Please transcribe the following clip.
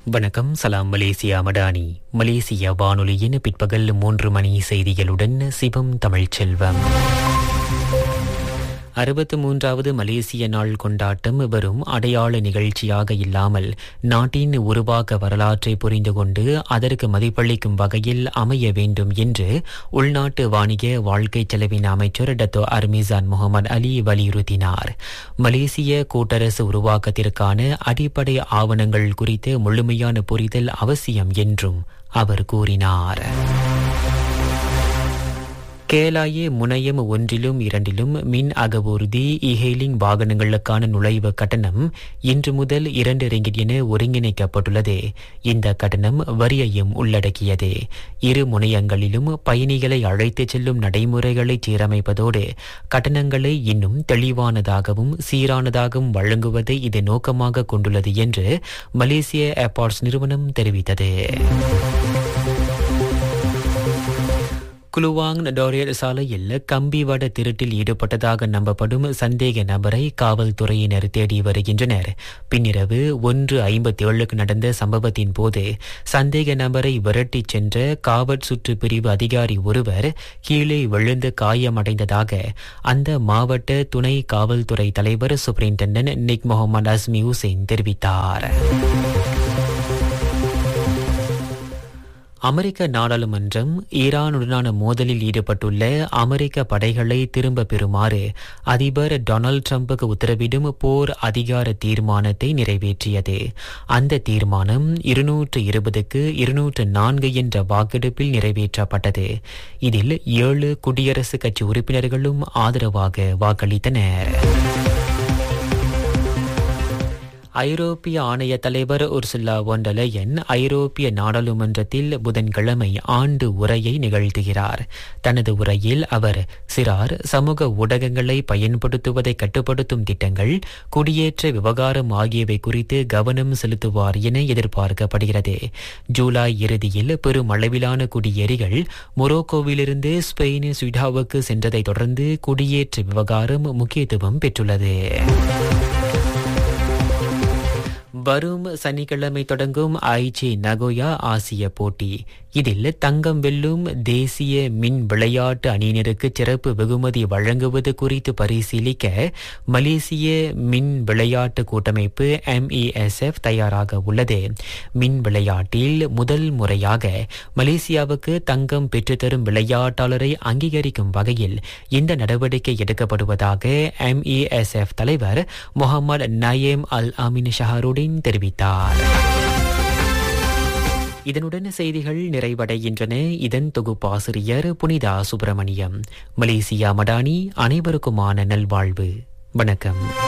வணக்கம் சலாம் மலேசியா மடானி மலேசிய வானொலியின் பிற்பகல் மூன்று மணி செய்திகளுடன் சிவம் தமிழ்ச்செல்வம் அறுபத்து மூன்றாவது மலேசிய நாள் கொண்டாட்டம் வெறும் அடையாள நிகழ்ச்சியாக இல்லாமல் நாட்டின் உருவாக்க வரலாற்றை புரிந்து கொண்டு அதற்கு மதிப்பளிக்கும் வகையில் அமைய வேண்டும் என்று உள்நாட்டு வாணிக வாழ்க்கை செலவின் அமைச்சர் டத்தோ அர்மிசான் முகமது அலி வலியுறுத்தினார் மலேசிய கூட்டரசு உருவாக்கத்திற்கான அடிப்படை ஆவணங்கள் குறித்து முழுமையான புரிதல் அவசியம் என்றும் அவர் கூறினார் கேலாயே முனையம் ஒன்றிலும் இரண்டிலும் மின் அகவூர்தி இஹெயிலிங் வாகனங்களுக்கான நுழைவு கட்டணம் இன்று முதல் இரண்டு ரிங்கிட் என ஒருங்கிணைக்கப்பட்டுள்ளது இந்த கட்டணம் வரியையும் உள்ளடக்கியது இரு முனையங்களிலும் பயணிகளை அழைத்துச் செல்லும் நடைமுறைகளை சீரமைப்பதோடு கட்டணங்களை இன்னும் தெளிவானதாகவும் சீரானதாகவும் வழங்குவதை இது நோக்கமாக கொண்டுள்ளது என்று மலேசிய ஏர்பாட்ஸ் நிறுவனம் தெரிவித்தது குலுவாங் டோரியர் சாலையில் கம்பிவட திருட்டில் ஈடுபட்டதாக நம்பப்படும் சந்தேக நபரை காவல்துறையினர் தேடி வருகின்றனர் பின்னிரவு ஒன்று ஐம்பத்தி ஏழுக்கு நடந்த சம்பவத்தின் போது சந்தேக நபரை விரட்டிச் சென்ற காவல் சுற்று பிரிவு அதிகாரி ஒருவர் கீழே விழுந்து காயமடைந்ததாக அந்த மாவட்ட துணை காவல்துறை தலைவர் superintendent Nik Mohamed Azmi Hussein தெரிவித்தார் அமெரிக்க நாடாளுமன்றம் ஈரானுடனான மோதலில் ஈடுபட்டுள்ள அமெரிக்க படைகளை திரும்ப பெறுமாறு அதிபர் டொனால்டு டிரம்புக்கு உத்தரவிடும் போர் அதிகார தீர்மானத்தை நிறைவேற்றியது அந்த தீர்மானம் இருநூற்று இருபதுக்கு இருநூற்று நான்கு என்ற வாக்கெடுப்பில் நிறைவேற்றப்பட்டது இதில் ஏழு குடியரசுக் கட்சி உறுப்பினர்களும் ஆதரவாக வாக்களித்தனர் ஐரோப்பிய ஆணைய தலைவர் உர்சுல்லா ஒண்டலயன் ஐரோப்பிய நாடாளுமன்றத்தில் புதன்கிழமை ஆண்டு உரையை நிகழ்த்துகிறார் தனது உரையில் அவர் சிறார் சமூக ஊடகங்களை பயன்படுத்துவதை கட்டுப்படுத்தும் திட்டங்கள் குடியேற்ற விவகாரம் ஆகியவை குறித்து கவனம் செலுத்துவார் என எதிர்பார்க்கப்படுகிறது ஜூலை இறுதியில் பெரும் அளவிலான குடியேறிகள் மொரோக்கோவிலிருந்து ஸ்பெயின் ஸ்வீடாவுக்கு சென்றதை தொடர்ந்து குடியேற்ற விவகாரம் முக்கியத்துவம் பெற்றுள்ளது வரும் சனிக்கிழமை தொடங்கும் ஐச்சி நகோயா ஆசிய போட்டி இதில் தங்கம் வெல்லும் தேசிய மின் விளையாட்டு அணியினருக்கு சிறப்பு வெகுமதி வழங்குவது குறித்து பரிசீலிக்க மலேசிய மின் விளையாட்டு கூட்டமைப்பு எம்இஎஸ்எஃப் தயாராக உள்ளது மின் விளையாட்டில் முதல் முறையாக மலேசியாவுக்கு தங்கம் பெற்றுத்தரும் விளையாட்டாளரை அங்கீகரிக்கும் வகையில் இந்த நடவடிக்கை எடுக்கப்படுவதாக எம்இஎஸ்எஃப் தலைவர் முகமது நயேம் அல் அமின் ஷஹருடின் தெரிவித்தார் இதனுடன் செய்திகள் நிறைவடைகின்றன இதன் தொகுப்பாசிரியர் புனிதா சுப்பிரமணியம் மலேசியா மடானி அனைவருக்குமான நல்வாழ்வு வணக்கம்